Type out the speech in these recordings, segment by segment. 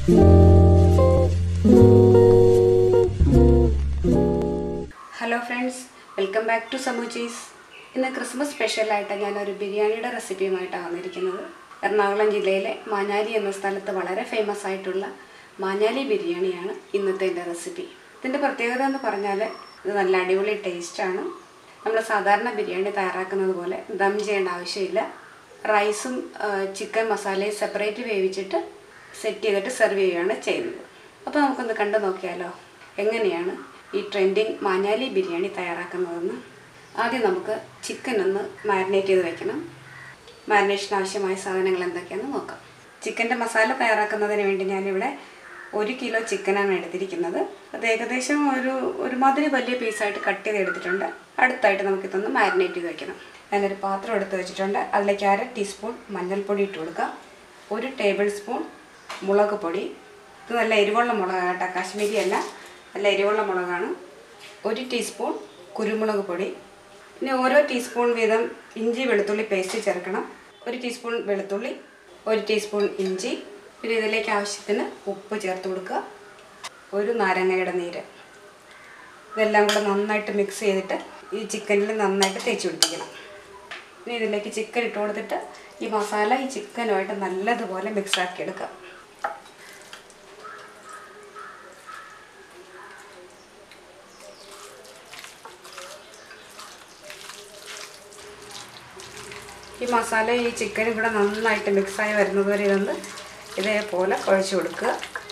hello friends welcome back to സമൂച്ചീസ് ഇന്ന് Christmas സ്പെഷ്യലായിട്ട് ഞാനൊരു ബിരിയാണിയുടെ റെസിപ്പിയുമായിട്ടാണ് വന്നിരിക്കുന്നത് എറണാകുളം ജില്ലയിലെ മാഞ്ഞാലി എന്ന സ്ഥലത്ത് വളരെ ഫേമസ് ആയിട്ടുള്ള മാഞ്ഞാലി ബിരിയാണിയാണ് ഇന്നത്തെ എൻ്റെ റെസിപ്പി ഇതിൻ്റെ പ്രത്യേകത എന്ന് പറഞ്ഞാൽ ഇത് നല്ല അടിപൊളി ടേസ്റ്റാണ് നമ്മൾ സാധാരണ ബിരിയാണി തയ്യാറാക്കുന്നത് പോലെ ദം ചെയ്യേണ്ട ആവശ്യമില്ല റൈസും ആ, ചിക്കൻ മസാലയും സെപ്പറേറ്റ് വേവിച്ചിട്ട് സെറ്റ് ചെയ്തിട്ട് സെർവ് ചെയ്യുകയാണ് ചെയ്യുന്നത് അപ്പോൾ നമുക്കൊന്ന് കണ്ടു നോക്കിയാലോ എങ്ങനെയാണ് ഈ ട്രെൻഡിങ് മാഞ്ഞാലി ബിരിയാണി തയ്യാറാക്കുന്നതെന്ന് ആദ്യം നമുക്ക് ചിക്കൻ ഒന്ന് മാരിനേറ്റ് ചെയ്ത് വെക്കണം മാരിനേഷന് ആവശ്യമായ സാധനങ്ങൾ എന്തൊക്കെയാണെന്ന് നോക്കാം ചിക്കൻ്റെ മസാല തയ്യാറാക്കുന്നതിന് വേണ്ടി ഞാനിവിടെ ഒരു കിലോ ചിക്കനാണ് എടുത്തിരിക്കുന്നത് അത് ഏകദേശം ഒരു ഒരുമാതിരി വലിയ പീസായിട്ട് കട്ട് ചെയ്ത് എടുത്തിട്ടുണ്ട് അടുത്തായിട്ട് നമുക്കിതൊന്ന് മാരിനേറ്റ് ചെയ്ത് വെക്കണം ഞാനൊരു പാത്രം എടുത്ത് വെച്ചിട്ടുണ്ട് അതിലേക്ക് അര ടീസ്പൂൺ മഞ്ഞൾപ്പൊടി ഇട്ട് കൊടുക്കാം ഒരു ടേബിൾ സ്പൂൺ മുളക് പൊടി ഇത് നല്ല എരിവുള്ള മുളകാണ് കേട്ടോ കാശ്മീരി അല്ല നല്ല എരിവുള്ള മുളകാണ് ഒരു ടീസ്പൂൺ കുരുമുളക് പൊടി പിന്നെ ഓരോ ടീസ്പൂൺ വീതം ഇഞ്ചി വെളുത്തുള്ളി പേസ്റ്റ് ചേർക്കണം ഒരു ടീസ്പൂൺ വെളുത്തുള്ളി ഒരു ടീസ്പൂൺ ഇഞ്ചി പിന്നെ ഇതിലേക്ക് ആവശ്യത്തിന് ഉപ്പ് ചേർത്ത് കൊടുക്കുക ഒരു നാരങ്ങയുടെ നീര് ഇതെല്ലാം കൂടെ നന്നായിട്ട് മിക്സ് ചെയ്തിട്ട് ഈ ചിക്കനിൽ നന്നായിട്ട് തേച്ച് പിടിപ്പിക്കണം ഇനി ഇതിലേക്ക് ചിക്കൻ ഇട്ട് കൊടുത്തിട്ട് ഈ മസാല ഈ ചിക്കനുമായിട്ട് നല്ലതുപോലെ മിക്സ് ആക്കി എടുക്കാം ഈ മസാല ഈ ചിക്കനും കൂടെ നന്നായിട്ട് മിക്സായി വരുന്നത് വരെ ഇതൊന്ന് ഇതേപോലെ കുഴച്ച് കൊടുക്കുക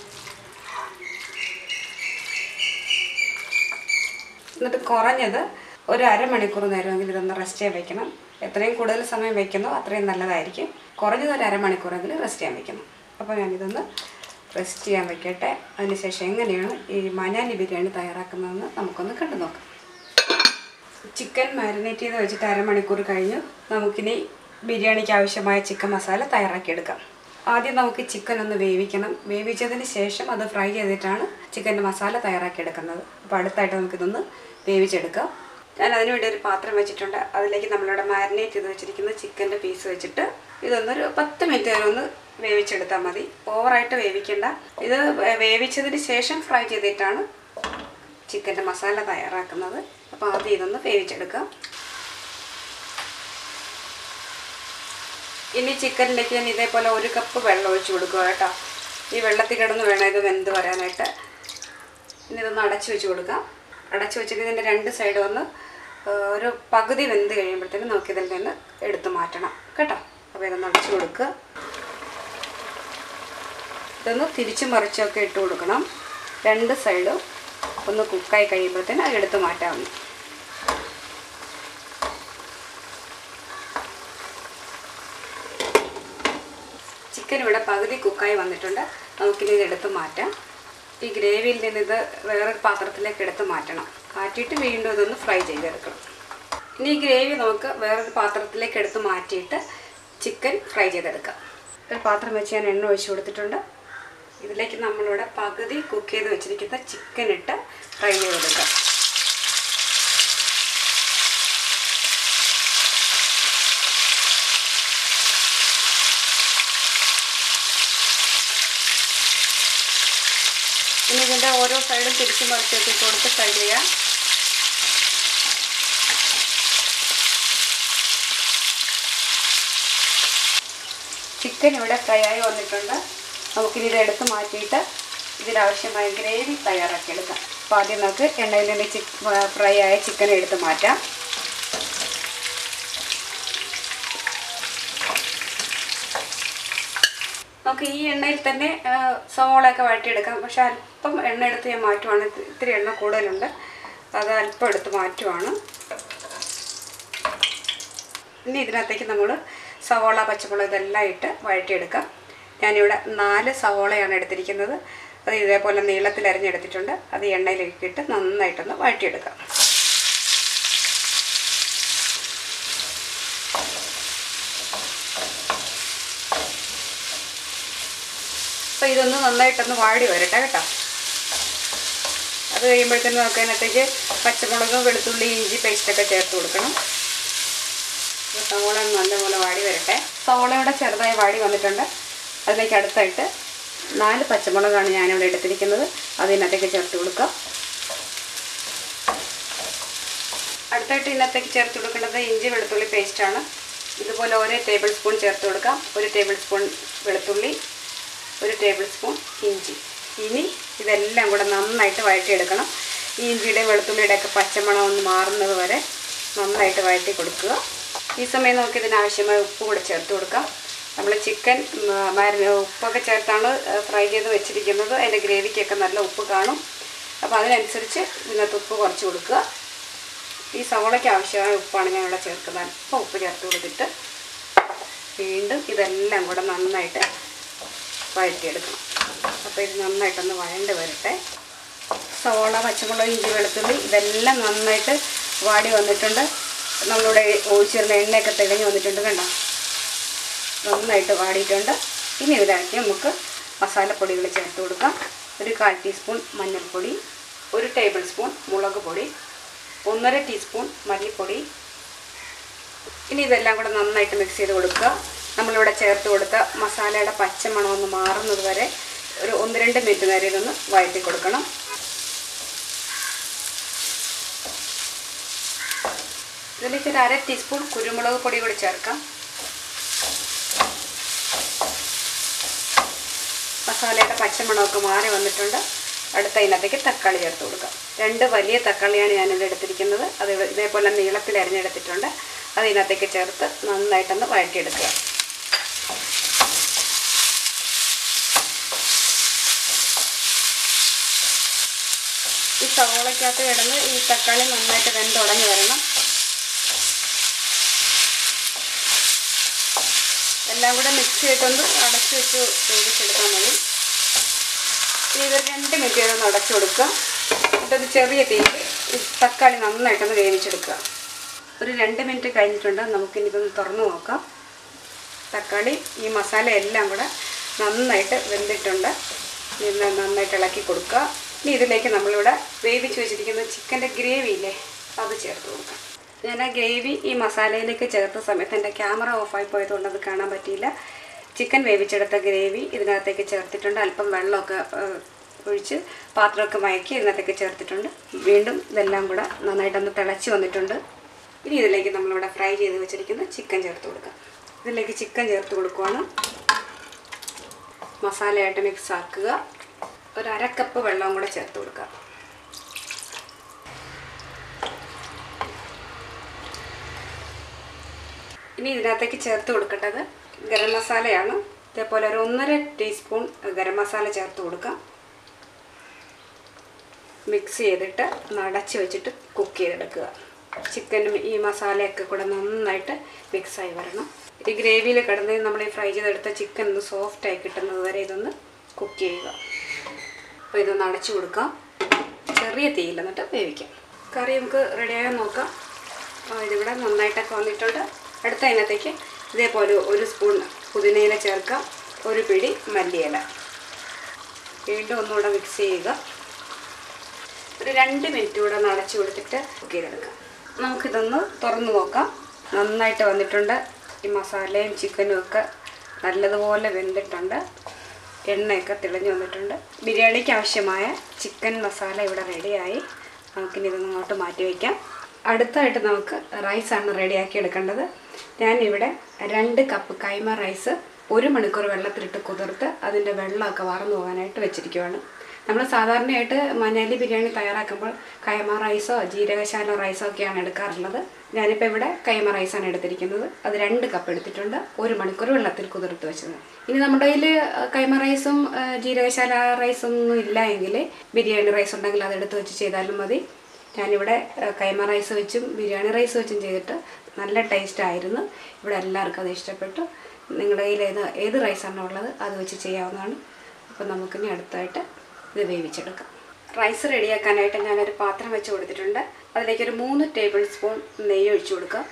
എന്നിട്ട് കുറഞ്ഞത് ഒരു അരമണിക്കൂർ നേരമെങ്കിലും ഇതൊന്ന് റെസ്റ്റ് ചെയ്യാൻ വെക്കണം എത്രയും കൂടുതൽ സമയം വെക്കുന്നോ അത്രയും നല്ലതായിരിക്കും കുറഞ്ഞത് ഒരു അരമണിക്കൂറെങ്കിലും റെസ്റ്റ് ചെയ്യാൻ വെക്കണം അപ്പോൾ ഞാനിതൊന്ന് റെസ്റ്റ് ചെയ്യാൻ വെക്കട്ടെ അതിനുശേഷം എങ്ങനെയാണ് ഈ മനാലി ബിരിയാണി തയ്യാറാക്കുന്നതെന്ന് നമുക്കൊന്ന് കണ്ടു നോക്കാം ചിക്കൻ മാരിനേറ്റ് ചെയ്ത് വെച്ചിട്ട് അരമണിക്കൂർ കഴിഞ്ഞു നമുക്കിനി ബിരിയാണിക്ക് ആവശ്യമായ ചിക്കൻ മസാല തയ്യാറാക്കിയെടുക്കാം ആദ്യം നമുക്ക് ചിക്കൻ ഒന്ന് വേവിക്കണം വേവിച്ചതിന് ശേഷം അത് ഫ്രൈ ചെയ്തിട്ടാണ് ചിക്കൻ്റെ മസാല തയ്യാറാക്കിയെടുക്കുന്നത് അപ്പോൾ അടുത്തായിട്ട് നമുക്കിതൊന്ന് വേവിച്ചെടുക്കാം ഞാൻ അതിന് വേണ്ടി ഒരു പാത്രം വെച്ചിട്ടുണ്ട് അതിലേക്ക് നമ്മളിവിടെ മാരിനേറ്റ് ചെയ്ത് വെച്ചിരിക്കുന്ന ചിക്കൻ്റെ പീസ് വെച്ചിട്ട് ഇതൊന്നൊരു പത്ത് മിനിറ്റ് വരെ ഒന്ന് വേവിച്ചെടുത്താൽ മതി ഓവറായിട്ട് വേവിക്കണ്ട ഇത് വേവിച്ചതിന് ശേഷം ഫ്രൈ ചെയ്തിട്ടാണ് ചിക്കൻ്റെ മസാല തയ്യാറാക്കുന്നത് അപ്പോൾ ആദ്യം ഇതൊന്ന് വേവിച്ചെടുക്കാം ഇനി ചിക്കനിലേക്ക് ഞാൻ ഇതേപോലെ ഒരു കപ്പ് വെള്ളം ഒഴിച്ച് കൊടുക്കുക കേട്ടോ ഈ വെള്ളത്തിൽ കിടന്ന് വേണം ഇത് വെന്ത് വരാനായിട്ട് ഇനി ഇതൊന്ന് അടച്ചു വെച്ച് കൊടുക്കാം അടച്ചു വെച്ചിട്ട് ഇതിൻ്റെ രണ്ട് സൈഡും ഒന്ന് ആ, ഒരു പകുതി വെന്ത് കഴിയുമ്പോഴത്തേനും നമുക്കിതിൽ നിന്ന് എടുത്ത് മാറ്റണം കേട്ടോ അപ്പോൾ ഇതൊന്ന് അടച്ചു കൊടുക്കുക ഇതൊന്ന് തിരിച്ചും മറിച്ചൊക്കെ ഇട്ട് കൊടുക്കണം രണ്ട് സൈഡും ഒന്ന് കുക്കായി കഴിയുമ്പോഴത്തേനും അത് എടുത്ത് മാറ്റാവുന്നു ചിക്കൻ ഇവിടെ പകുതി കുക്കായി വന്നിട്ടുണ്ട് നമുക്കിനി ഇത് എടുത്ത് മാറ്റാം ഈ ഗ്രേവിയിൽ നിന്ന് ഇത് വേറൊരു പാത്രത്തിലേക്ക് എടുത്ത് മാറ്റണം മാറ്റിയിട്ട് വീണ്ടും ഇതൊന്ന് ഫ്രൈ ചെയ്തെടുക്കണം ഇനി ഈ ഗ്രേവി നമുക്ക് വേറൊരു പാത്രത്തിലേക്ക് എടുത്ത് മാറ്റിയിട്ട് ചിക്കൻ ഫ്രൈ ചെയ്തെടുക്കാം ഒരു പാത്രം വെച്ച് ഞാൻ എണ്ണ ഒഴിച്ച് കൊടുത്തിട്ടുണ്ട് ഇതിലേക്ക് നമ്മളിവിടെ പകുതി കുക്ക് ചെയ്ത് വെച്ചിരിക്കുന്ന ചിക്കൻ ഇട്ട് ഫ്രൈ ചെയ്തെടുക്കാം ഇനി ഇതിൻ്റെ ഓരോ സൈഡും തിരിച്ച് മറിച്ചൊക്കെ ഇട്ട് കൊടുത്ത് ഫ്രൈ ചെയ്യാം ചിക്കൻ ഇവിടെ ഫ്രൈ ആയി വന്നിട്ടുണ്ട് നമുക്കിനി ഇത് എടുത്ത് മാറ്റിയിട്ട് ഇതിനാവശ്യമായ ഗ്രേവി തയ്യാറാക്കിയെടുക്കാം അപ്പോൾ ആദ്യം നമുക്ക് എണ്ണയിൽ നിന്ന് ചിക്ക് ഫ്രൈ ആയ ചിക്കൻ എടുത്ത് മാറ്റാം നമുക്ക് ഈ എണ്ണയിൽ തന്നെ ആ, സവോളയൊക്കെ വഴറ്റിയെടുക്കാം പക്ഷെ അല്പം എണ്ണ എടുത്ത് ഞാൻ മാറ്റുവാണ് ഇത്തി- ഇത്തിരി എണ്ണ കൂടുതലുണ്ട് അത് അല്പം എടുത്ത് മാറ്റുവാണ് ഇനി ഇതിനകത്തേക്ക് നമ്മൾ സവോള പച്ചമുളക് ഇതെല്ലാം ഇട്ട് വഴറ്റിയെടുക്കാം ഞാനിവിടെ നാല് സവോളയാണ് എടുത്തിരിക്കുന്നത് അത് ഇതേപോലെ നീളത്തിൽ അരിഞ്ഞെടുത്തിട്ടുണ്ട് അത് ഈ എണ്ണയിലേക്ക് ഇട്ട് നന്നായിട്ടൊന്ന് വഴറ്റിയെടുക്കാം അപ്പോൾ ഇതൊന്ന് നന്നായിട്ടൊന്ന് വാടി വരട്ടെ കേട്ടോ അത് കഴിയുമ്പോഴത്തേനും നമുക്ക് അതിനകത്തേക്ക് പച്ചമുളക് വെളുത്തുള്ളി ഇഞ്ചി പേസ്റ്റൊക്കെ ചേർത്ത് കൊടുക്കണം അപ്പോൾ സവോള ഒന്ന് നല്ലപോലെ വാടി വരട്ടെ സവോളയുടെ ചെറുതായി വാടി വന്നിട്ടുണ്ട് അതിലേക്ക് അടുത്തായിട്ട് നാല് പച്ചമുളകാണ് ഞാനിവിടെ എടുത്തിരിക്കുന്നത് അതിനകത്തേക്ക് ചേർത്ത് കൊടുക്കാം അടുത്തായിട്ട് ഇതിനകത്തേക്ക് ചേർത്ത് കൊടുക്കേണ്ടത് ഇഞ്ചി വെളുത്തുള്ളി പേസ്റ്റാണ് ഇതുപോലെ ഓരോ ടേബിൾ സ്പൂൺ ചേർത്ത് കൊടുക്കാം ഒരു ടേബിൾ സ്പൂൺ വെളുത്തുള്ളി ഒരു ടേബിൾ സ്പൂൺ ഇഞ്ചി ഇനി ഇതെല്ലാം കൂടെ നന്നായിട്ട് വഴറ്റിയെടുക്കണം ഈ ഇഞ്ചിയുടെ വെളുത്തുള്ളിയുടെ ഒക്കെ പച്ചമണം ഒന്ന് മാറുന്നത് വരെ നന്നായിട്ട് വഴറ്റി കൊടുക്കുക ഈ സമയം നമുക്ക് ഇതിനാവശ്യമായ ഉപ്പ് കൂടെ ചേർത്ത് കൊടുക്കാം നമ്മൾ ചിക്കൻ മരുന്ന് ഉപ്പൊക്കെ ചേർത്താണ് ഫ്രൈ ചെയ്ത് വെച്ചിരിക്കുന്നത് അതിൻ്റെ ഗ്രേവിക്കൊക്കെ നല്ല ഉപ്പ് കാണും അപ്പോൾ അതിനനുസരിച്ച് ഇതിനകത്ത് ഉപ്പ് കുറച്ച് കൊടുക്കുക ഈ സവോളയ്ക്ക് ആവശ്യമായ ഉപ്പാണ് ഞാൻ ഇവിടെ ചേർക്കുന്നത് അല്പം ഉപ്പ് ചേർത്ത് കൊടുത്തിട്ട് വീണ്ടും ഇതെല്ലാം കൂടെ നന്നായിട്ട് വഴറ്റിയെടുക്കണം അപ്പോൾ ഇത് നന്നായിട്ടൊന്ന് വഴണ്ട് വരട്ടെ സവോള പച്ചമുളക് ഇഞ്ചി വെളുത്തുള്ളി ഇതെല്ലാം നന്നായിട്ട് വാടി വന്നിട്ടുണ്ട് നമ്മളിവിടെ ഒഴിച്ചിരുന്ന എണ്ണയൊക്കെ തെളിഞ്ഞ് വന്നിട്ടുണ്ട് കണ്ടോ നന്നായിട്ട് വാടിയിട്ടുണ്ട് ഇനി ഇതിലാക്കി നമുക്ക് മസാലപ്പൊടികൾ ചേർത്ത് കൊടുക്കാം ഒരു കാൽ ടീസ്പൂൺ മഞ്ഞൾപ്പൊടി ഒരു ടേബിൾ സ്പൂൺ മുളക് പൊടി ഒന്നര ടീസ്പൂൺ മല്ലിപ്പൊടി ഇനി ഇതെല്ലാം കൂടെ നന്നായിട്ട് മിക്സ് ചെയ്ത് കൊടുക്കുക നമ്മളിവിടെ ചേർത്ത് കൊടുത്ത മസാലയുടെ പച്ചമണം ഒന്ന് മാറുന്നത് വരെ ഒരു ഒന്ന് രണ്ട് മിനിറ്റ് നേരം ഇതൊന്ന് വഴറ്റി കൊടുക്കണം ഇതിലേക്ക് ഒരു അര ടീസ്പൂൺ കുരുമുളക് പൊടി കൂടി ചേർക്കാം മസാലയുടെ പച്ചമണമൊക്കെ മാറി വന്നിട്ടുണ്ട് അടുത്ത ഇതിനകത്തേക്ക് തക്കാളി ചേർത്ത് കൊടുക്കാം രണ്ട് വലിയ തക്കാളിയാണ് ഞാനിത് എടുത്തിരിക്കുന്നത് അത് ഇവിടെ ഇതേപോലെ നീളത്തിൽ അരിഞ്ഞെടുത്തിട്ടുണ്ട് അത് ഇതിനകത്തേക്ക് ചേർത്ത് നന്നായിട്ടൊന്ന് വഴറ്റിയെടുക്കുക ഈ സവോളയ്ക്കകത്ത് കിടന്ന് ഈ തക്കാളി നന്നായിട്ട് വെന്തുടഞ്ഞ് വരണം എല്ലാം കൂടെ മിക്സ് ചെയ്തിട്ടൊന്ന് അടച്ച് വെച്ച് വേവിച്ചെടുത്താൽ മതി ഇനി ഇതൊരു രണ്ട് മിനിറ്റ് വരെ ഒന്ന് അടച്ചു കൊടുക്കുക എന്നിട്ടൊരു ചെറിയ തീയിൽ ഈ തക്കാളി നന്നായിട്ടൊന്ന് വേവിച്ചെടുക്കുക ഒരു രണ്ട് മിനിറ്റ് കഴിഞ്ഞിട്ടുണ്ട് നമുക്കിനി ഇതൊന്ന് തുറന്ന് നോക്കാം തക്കാളി ഈ മസാല എല്ലാം കൂടെ നന്നായിട്ട് വെന്തിട്ടുണ്ട് ഇത് നന്നായിട്ട് ഇളക്കി കൊടുക്കുക ഇനി ഇതിലേക്ക് നമ്മളിവിടെ വേവിച്ച് വെച്ചിരിക്കുന്ന ചിക്കൻ്റെ ഗ്രേവി ഇല്ലേ അത് ചേർത്ത് കൊടുക്കാം ഞാൻ ആ ഗ്രേവി ഈ മസാലയിലേക്ക് ചേർത്ത സമയത്ത് എൻ്റെ ക്യാമറ ഓഫായി പോയതുകൊണ്ട് അത് കാണാൻ പറ്റിയില്ല ചിക്കൻ വേവിച്ചെടുത്ത ഗ്രേവി ഇതിനകത്തേക്ക് ചേർത്തിട്ടുണ്ട് അല്പം വെള്ളമൊക്കെ ഏഹ്, ഒഴിച്ച് പാത്രമൊക്കെ മയക്കി ഇതിനകത്തേക്ക് ചേർത്തിട്ടുണ്ട് വീണ്ടും ഇതെല്ലാം കൂടെ നന്നായിട്ടൊന്ന് തിളച്ച് വന്നിട്ടുണ്ട് ഇനി ഇതിലേക്ക് നമ്മളിവിടെ ഫ്രൈ ചെയ്ത് വെച്ചിരിക്കുന്ന ചിക്കൻ ചേർത്ത് കൊടുക്കാം ഇതിലേക്ക് ചിക്കൻ ചേർത്ത് കൊടുക്കുവാണ് മസാലയായിട്ട് മിക്സ് ആക്കുക ഒരു അര കപ്പ് വെള്ളവും കൂടെ ചേർത്ത് കൊടുക്കുക ഇനി ഇതിനകത്തേക്ക് ചേർത്ത് കൊടുക്കേണ്ടത് ഗരം മസാലയാണ് ഇതേപോലെ ഒരു ഒന്നര ടീസ്പൂൺ ഗരം മസാല ചേർത്ത് കൊടുക്കാം മിക്സ് ചെയ്തിട്ട് ഒന്ന് അടച്ച് വെച്ചിട്ട് കുക്ക് ചെയ്തെടുക്കുക ചിക്കനും ഈ മസാലയൊക്കെ കൂടെ നന്നായിട്ട് മിക്സായി വരണം ഈ ഗ്രേവിയിൽ കിടന്ന് നമ്മൾ ഈ ഫ്രൈ ചെയ്തെടുത്ത ചിക്കൻ ഒന്ന് സോഫ്റ്റായി കിട്ടുന്നത് വരെ ഇതൊന്ന് കുക്ക് ചെയ്യുക അപ്പോൾ ഇതൊന്ന് അടച്ചു കൊടുക്കാം ചെറിയ തീയിൽ എന്നിട്ട് വേവിക്കാം കറി നമുക്ക് റെഡിയാകാൻ നോക്കാം ആ, ഇതിവിടെ നന്നായിട്ടൊക്കെ വന്നിട്ടുണ്ട് അടുത്ത അതിനകത്തേക്ക് ഇതേപോലെ ഒരു സ്പൂൺ പുതിനയില ചേർക്കാം ഒരു പിടി മല്ലിയില വീണ്ടും ഒന്നുകൂടെ മിക്സ് ചെയ്യുക ഒരു രണ്ട് മിനിറ്റ് കൂടെ ഒന്ന് അടച്ചു കൊടുത്തിട്ട് കുക്ക് ചെയ്തെടുക്കാം നമുക്കിതൊന്ന് തുറന്ന് നോക്കാം നന്നായിട്ട് വന്നിട്ടുണ്ട് ഈ മസാലയും ചിക്കനും ഒക്കെ നല്ലതുപോലെ വെന്തിട്ടുണ്ട് എണ്ണയൊക്കെ തെളിഞ്ഞു വന്നിട്ടുണ്ട് ബിരിയാണിക്ക് ആവശ്യമായ ചിക്കൻ മസാല ഇവിടെ റെഡിയായി നമുക്കിനി ഇതൊന്ന് അങ്ങോട്ട് മാറ്റി വയ്ക്കാം അടുത്തായിട്ട് നമുക്ക് റൈസാണ് റെഡിയാക്കി എടുക്കേണ്ടത് ഞാനിവിടെ രണ്ട് കപ്പ് കൈമ റൈസ് ഒരു മണിക്കൂർ വെള്ളത്തിലിട്ട് കുതിർത്ത് അതിൻ്റെ വെള്ളമൊക്കെ വാർന്നു പോകാനായിട്ട് വെച്ചിരിക്കുവാണ് നമ്മൾ സാധാരണയായിട്ട് മഞ്ഞാലി ബിരിയാണി തയ്യാറാക്കുമ്പോൾ കൈമ റൈസോ ജീരകശാല റൈസോ ഒക്കെയാണ് എടുക്കാറുള്ളത് ഞാനിപ്പോൾ ഇവിടെ കൈമ റൈസാണ് എടുത്തിരിക്കുന്നത് അത് രണ്ട് കപ്പ് എടുത്തിട്ടുണ്ട് ഒരു മണിക്കൂർ വെള്ളത്തിൽ കുതിർത്ത് വെച്ചത് ഇനി നമ്മുടെ കയ്യിൽ കൈമ റൈസും ആ, ജീരകശാല റൈസും ഒന്നും ഇല്ല എങ്കിൽ ബിരിയാണി റൈസ് ഉണ്ടെങ്കിൽ അതെടുത്ത് വെച്ച് ചെയ്താലും മതി ഞാനിവിടെ ആ, കൈമ റൈസ് വെച്ചും ബിരിയാണി റൈസ് വെച്ചും ചെയ്തിട്ട് നല്ല ടേസ്റ്റ് ആയിരുന്നു ഇവിടെ എല്ലാവർക്കും അത് ഇഷ്ടപ്പെട്ടു നിങ്ങളുടെ കയ്യിൽ ഏത് ഏത് റൈസാണോ ഉള്ളത് അത് വെച്ച് ചെയ്യാവുന്നതാണ് അപ്പോൾ നമുക്കിനി അടുത്തായിട്ട് ഇത് വേവിച്ചെടുക്കാം റൈസ് റെഡിയാക്കാനായിട്ട് ഞാനൊരു പാത്രം വെച്ച് കൊടുത്തിട്ടുണ്ട് അതിലേക്ക് ഒരു മൂന്ന് ടേബിൾ സ്പൂൺ നെയ്യ് ഒഴിച്ചു കൊടുക്കാം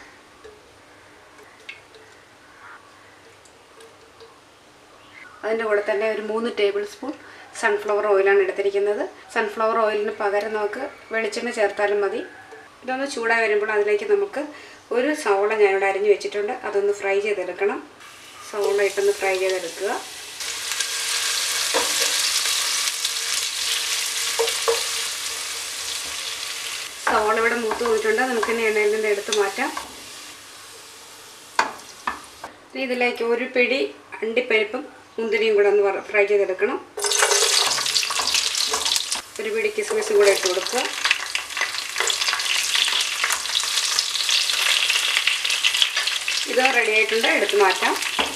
അതിൻ്റെ കൂടെ തന്നെ ഒരു മൂന്ന് ടേബിൾ സ്പൂൺ സൺഫ്ലവർ ഓയിലാണ് എടുത്തിരിക്കുന്നത് സൺഫ്ലവർ ഓയിലിന് പകരം നമുക്ക് വെളിച്ചെണ്ണ ചേർത്താലും മതി ഇതൊന്ന് ചൂടായി വരുമ്പോൾ അതിലേക്ക് നമുക്ക് ഒരു സവോള ഞാനിവിടെ അരിഞ്ഞു വെച്ചിട്ടുണ്ട് അതൊന്ന് ഫ്രൈ ചെയ്തെടുക്കണം സവോള ഇട്ടൊന്ന് ഫ്രൈ ചെയ്തെടുക്കുക നല്ലവിടെ മൂത്ത് വന്നിട്ടുണ്ട് നമുക്കിനി എണ്ണയിൽ നിന്ന് എടുത്ത് മാറ്റാം ഇനി ഇതിലേക്ക് ഒരു പിടി അണ്ടിപ്പരിപ്പും മുന്തിരിയും കൂടെ ഒന്ന് വറ- ഫ്രൈ ചെയ്തെടുക്കണം ഒരു പിടി കിസ്മിസും കൂടെ ഇട്ട് കൊടുക്കുക ഇത് റെഡി ആയിട്ടുണ്ട് എടുത്ത് മാറ്റാം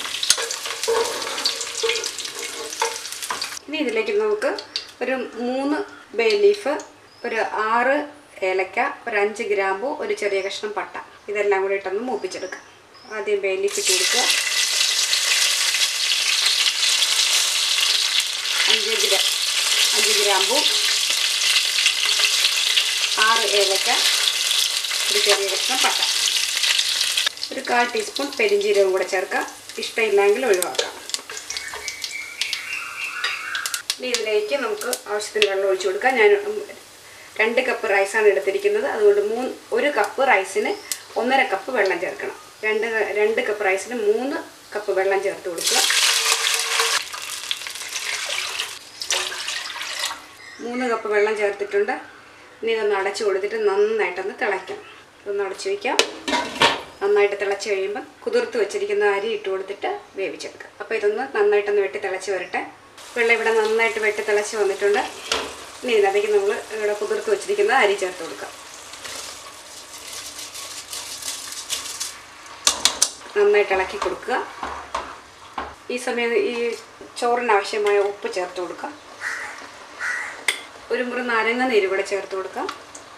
ഇനി ഇതിലേക്ക് നമുക്ക് ഒരു മൂന്ന് ബേ ലീഫ് ഒരു ആറ് ഏലക്ക ഒരു അഞ്ച് ഗ്രാമ്പു ഒരു ചെറിയ കഷ്ണം പട്ട ഇതെല്ലാം കൂടി ഇട്ടൊന്ന് മൂപ്പിച്ചെടുക്കാം ആദ്യം ബേ ലീഫ് ഇട്ട് കൊടുക്കുക അഞ്ച് ഗ്രാ അഞ്ച് ഗ്രാമ്പു ആറ് ഏലക്ക ഒരു ചെറിയ കഷ്ണം പട്ട ഒരു കാൽ ടീസ്പൂൺ പെരിഞ്ചീരകം കൂടെ ചേർക്കാം ഇഷ്ടമില്ലെങ്കിൽ ഒഴിവാക്കാം ഇനി ഇതിലേക്ക് നമുക്ക് ആവശ്യത്തിന് വെള്ളം ഒഴിച്ചു കൊടുക്കാം ഞാൻ ഉം, രണ്ട് കപ്പ് റൈസാണ് എടുത്തിരിക്കുന്നത് അതുകൊണ്ട് മൂന്ന് ഒരു കപ്പ് റൈസിന് ഒന്നര കപ്പ് വെള്ളം ചേർക്കണം രണ്ട് രണ്ട് കപ്പ് റൈസിന് മൂന്ന് കപ്പ് വെള്ളം ചേർത്ത് കൊടുക്കുക മൂന്ന് കപ്പ് വെള്ളം ചേർത്തിട്ടുണ്ട് ഇനി ഇതൊന്ന് അടച്ചു കൊടുത്തിട്ട് നന്നായിട്ടൊന്ന് തിളയ്ക്കാം ഇതൊന്ന് അടച്ചു വയ്ക്കാം നന്നായിട്ട് തിളച്ച് കഴിയുമ്പോൾ കുതിർത്ത് വെച്ചിരിക്കുന്ന അരി ഇട്ട് കൊടുത്തിട്ട് വേവിച്ചെടുക്കാം അപ്പോൾ ഇതൊന്ന് നന്നായിട്ടൊന്ന് വെട്ടി തിളച്ച് വരട്ടെ വെള്ളം ഇവിടെ നന്നായിട്ട് വെട്ടി തിളച്ച് വന്നിട്ടുണ്ട് ഇനി ഇതിനകത്തേക്ക് നമ്മൾ ഇവിടെ കുതിർത്ത് വെച്ചിരിക്കുന്ന അരി ചേർത്ത് കൊടുക്കാം നന്നായിട്ട് ഇളക്കി കൊടുക്കുക ഈ സമയം ഈ ചോറിന് ആവശ്യമായ ഉപ്പ് ചേർത്ത് കൊടുക്കാം ഒരു മുറി നാരങ്ങ നീര് കൂടെ ചേർത്ത് കൊടുക്കാം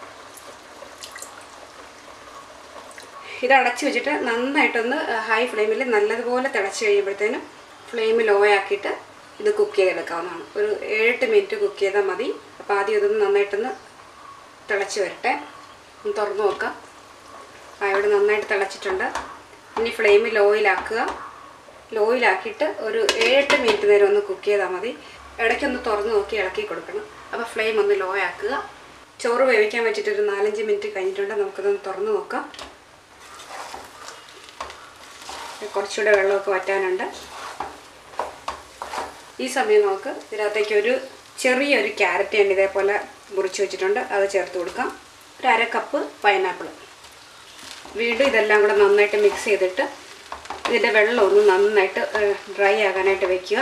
ഇത് അടച്ചു വെച്ചിട്ട് നന്നായിട്ടൊന്ന് ഹൈ ഫ്ലെയിമിൽ നല്ലതുപോലെ തിളച്ച് കഴിയുമ്പോഴത്തേനും ഫ്ലെയിം ലോ ആക്കിയിട്ട് ഇത് കുക്ക് ചെയ്തെടുക്കാവുന്നതാണ് ഒരു ഏഴെട്ട് മിനിറ്റ് കുക്ക് ചെയ്താൽ മതി അപ്പോൾ ആദ്യം ഇതൊന്ന് നന്നായിട്ടൊന്ന് തിളച്ച് വരട്ടെ ഒന്ന് തുറന്ന് നോക്കാം ആ ഇവിടെ നന്നായിട്ട് തിളച്ചിട്ടുണ്ട് ഇനി ഫ്ലെയിം ലോയിലാക്കുക ലോയിലാക്കിയിട്ട് ഒരു ഏഴെട്ട് മിനിറ്റ് നേരം ഒന്ന് കുക്ക് ചെയ്താൽ മതി ഇടയ്ക്കൊന്ന് തുറന്ന് നോക്കി ഇളക്കി കൊടുക്കണം അപ്പോൾ ഫ്ലെയിം ഒന്ന് ലോ ആക്കുക ചോറ് വേവിക്കാൻ വെച്ചിട്ട് ഒരു നാലഞ്ച് മിനിറ്റ് കഴിഞ്ഞിട്ടുണ്ട് നമുക്കിതൊന്ന് തുറന്ന് നോക്കാം കുറച്ചുകൂടെ വെള്ളമൊക്കെ വറ്റാനുണ്ട് ഈ സമയം നമുക്ക് ഇതിനകത്തേക്ക് ഒരു ചെറിയൊരു ക്യാരറ്റ് ഞാൻ ഇതേപോലെ മുറിച്ച് വെച്ചിട്ടുണ്ട് അത് ചേർത്ത് കൊടുക്കാം ഒരു അര കപ്പ് പൈനാപ്പിൾ വീണ്ടും ഇതെല്ലാം കൂടെ നന്നായിട്ട് മിക്സ് ചെയ്തിട്ട് ഇതിൻ്റെ വെള്ളം ഒന്ന് നന്നായിട്ട് ഡ്രൈ ആകാനായിട്ട് വെക്കുക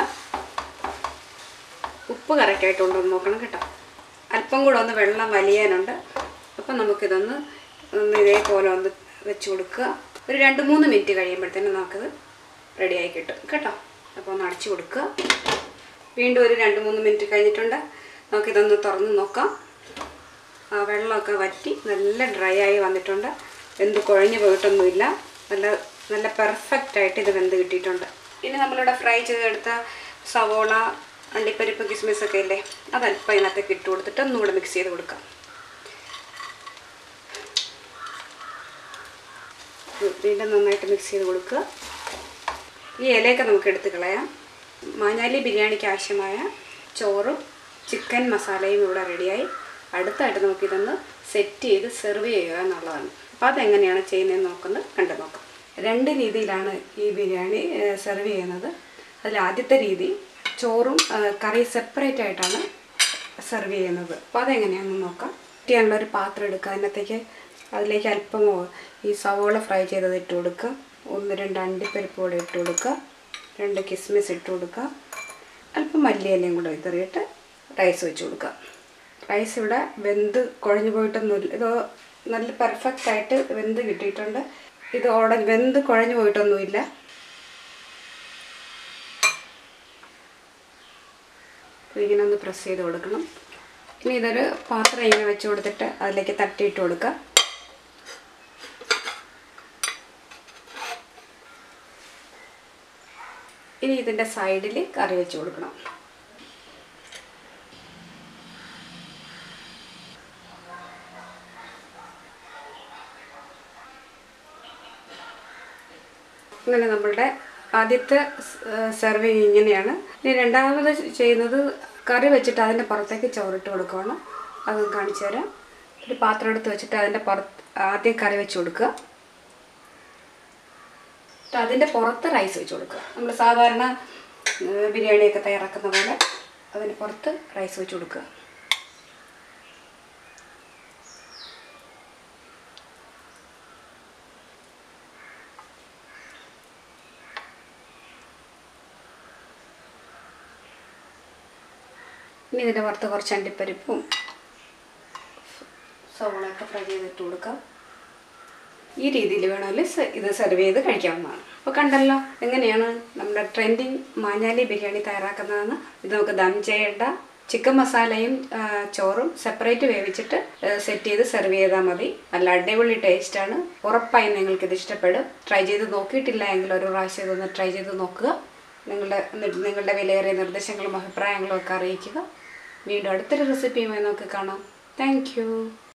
ഉപ്പ് കറക്റ്റായിട്ടുണ്ടോ എന്ന് നോക്കണം കേട്ടോ അല്പം കൂടെ ഒന്ന് വെള്ളം വലിയാനുണ്ട് അപ്പം നമുക്കിതൊന്ന് ഒന്ന് ഇതേപോലെ ഒന്ന് വെച്ച് കൊടുക്കുക ഒരു രണ്ട് മൂന്ന് മിനിറ്റ് കഴിയുമ്പോഴത്തേനും നമുക്കിത് റെഡിയായി കിട്ടും കേട്ടോ അപ്പോൾ ഒന്ന് അടച്ചു കൊടുക്കുക വീണ്ടും ഒരു രണ്ട് മൂന്ന് മിനിറ്റ് കഴിഞ്ഞിട്ടുണ്ട് നമുക്കിതൊന്ന് തുറന്ന് നോക്കാം ആ വെള്ളമൊക്കെ വറ്റി നല്ല ഡ്രൈ ആയി വന്നിട്ടുണ്ട് വെന്ത് കുഴഞ്ഞു പോയിട്ടൊന്നുമില്ല നല്ല നല്ല പെർഫെക്റ്റ് ആയിട്ട് ഇത് വെന്ത് കിട്ടിയിട്ടുണ്ട് ഇനി നമ്മളിവിടെ ഫ്രൈ ചെയ്തെടുത്ത സവോള അണ്ടിപ്പരിപ്പ് കിസ്മിസ് ഒക്കെ ഇല്ലേ അതല്പം ഇതിനകത്തേക്ക് ഇട്ട് കൊടുത്തിട്ട് ഒന്നുകൂടെ മിക്സ് ചെയ്ത് കൊടുക്കാം വീണ്ടും നന്നായിട്ട് മിക്സ് ചെയ്ത് കൊടുക്കുക ഈ ഇലയൊക്കെ നമുക്ക് എടുത്ത് കളയാം മാഞ്ഞാലി ബിരിയാണിക്ക് ആവശ്യമായ ചോറും ചിക്കൻ മസാലയും ഇവിടെ റെഡിയായി അടുത്തായിട്ട് നമുക്കിതൊന്ന് സെറ്റ് ചെയ്ത് സെർവ് ചെയ്യുക എന്നുള്ളതാണ് അപ്പോൾ അതെങ്ങനെയാണ് ചെയ്യുന്നതെന്ന് നോക്കുന്നത് കണ്ടു നോക്കാം രണ്ട് രീതിയിലാണ് ഈ ബിരിയാണി സെർവ് ചെയ്യുന്നത് അതിൽ ആദ്യത്തെ രീതി ചോറും ആ, കറി സെപ്പറേറ്റ് ആയിട്ടാണ് സെർവ് ചെയ്യുന്നത് അപ്പോൾ അതെങ്ങനെയാണെന്ന് നോക്കാം ചെയ്യാനുള്ള ഒരു പാത്രം എടുക്കുക അതിനകത്തേക്ക് അതിലേക്ക് അല്പം ഈ സവോള ഫ്രൈ ചെയ്തത് ഇട്ട് കൊടുക്കുക ഒന്ന് രണ്ട് അണ്ടിപ്പരിപ്പ് കൂടെ ഇട്ട് കൊടുക്കുക രണ്ട് കിസ്മിസ് ഇട്ട് കൊടുക്കുക അല്പം മല്ലിയിലയും കൂടെ വിതറിയിട്ട് റൈസ് വെച്ച് കൊടുക്കുക റൈസ് ഇവിടെ വെന്ത് കുഴഞ്ഞു പോയിട്ടൊന്നുമില്ല ഇത് നല്ല പെർഫെക്റ്റ് ആയിട്ട് വെന്ത് കിട്ടിയിട്ടുണ്ട് ഇത് ഉട വെന്ത് കുഴഞ്ഞു പോയിട്ടൊന്നുമില്ല അപ്പോൾ ഇങ്ങനെ ഒന്ന് പ്രസ് ചെയ്ത് കൊടുക്കണം ഇനി ഇതൊരു പാത്രം ഇങ്ങനെ വെച്ച് കൊടുത്തിട്ട് അതിലേക്ക് തട്ടിയിട്ട് കൊടുക്കുക ഇനി ഇതിൻ്റെ സൈഡിൽ കറി വെച്ച് കൊടുക്കണം ഇങ്ങനെ നമ്മളുടെ ആദ്യത്തെ സെർവിങ് ഇങ്ങനെയാണ് ഇനി രണ്ടാമത് ചെയ്യുന്നത് കറി വെച്ചിട്ട് അതിൻ്റെ പുറത്തേക്ക് ചോറിട്ട് കൊടുക്കണം അത് കാണിച്ചു തരാം ഒരു പാത്രം എടുത്ത് വെച്ചിട്ട് അതിൻ്റെ പുറത്ത് ആദ്യം കറി വെച്ച് കൊടുക്കുക എന്നിട്ട് അതിൻ്റെ പുറത്ത് റൈസ് വെച്ച് കൊടുക്കുക നമ്മൾ സാധാരണ ഏഹ്, ബിരിയാണിയൊക്കെ തയ്യാറാക്കുന്ന പോലെ അതിൻ്റെ പുറത്ത് റൈസ് വെച്ച് കൊടുക്കുക ഇനി ഇതിൻ്റെ പുറത്ത് കുറച്ച് അണ്ടിപ്പരിപ്പും സവോളയൊക്കെ ഫ്രൈ ചെയ്തിട്ട് കൊടുക്കാം ഈ രീതിയിൽ വേണമെങ്കിൽ സെ- ഇത് സെർവ് ചെയ്ത് കഴിക്കാവുന്നതാണ് അപ്പോൾ കണ്ടല്ലോ എങ്ങനെയാണ് നമ്മുടെ ട്രെൻഡിങ് മാഞ്ഞാലി ബിരിയാണി തയ്യാറാക്കുന്നതെന്ന് ഇത് നമുക്ക് ദം ചെയ്യേണ്ട ചിക്കൻ മസാലയും ആ, ചോറും സെപ്പറേറ്റ് വേവിച്ചിട്ട് സെറ്റ് ചെയ്ത് സെർവ് ചെയ്താൽ മതി നല്ല അടിപൊളി ടേസ്റ്റാണ് ഉറപ്പായും നിങ്ങൾക്കിത് ഇഷ്ടപ്പെടും ട്രൈ ചെയ്ത് നോക്കിയിട്ടില്ല എങ്കിൽ ഒരു പ്രാവശ്യം ഇതൊന്ന് ട്രൈ ചെയ്ത് നോക്കുക നിങ്ങളുടെ നിങ്ങളുടെ വിലയേറിയ നിർദ്ദേശങ്ങളും അഭിപ്രായങ്ങളും ഒക്കെ അറിയിക്കുക വീണ്ടും അടുത്തൊരു റെസിപ്പിയുമായി നമുക്ക് കാണാം താങ്ക്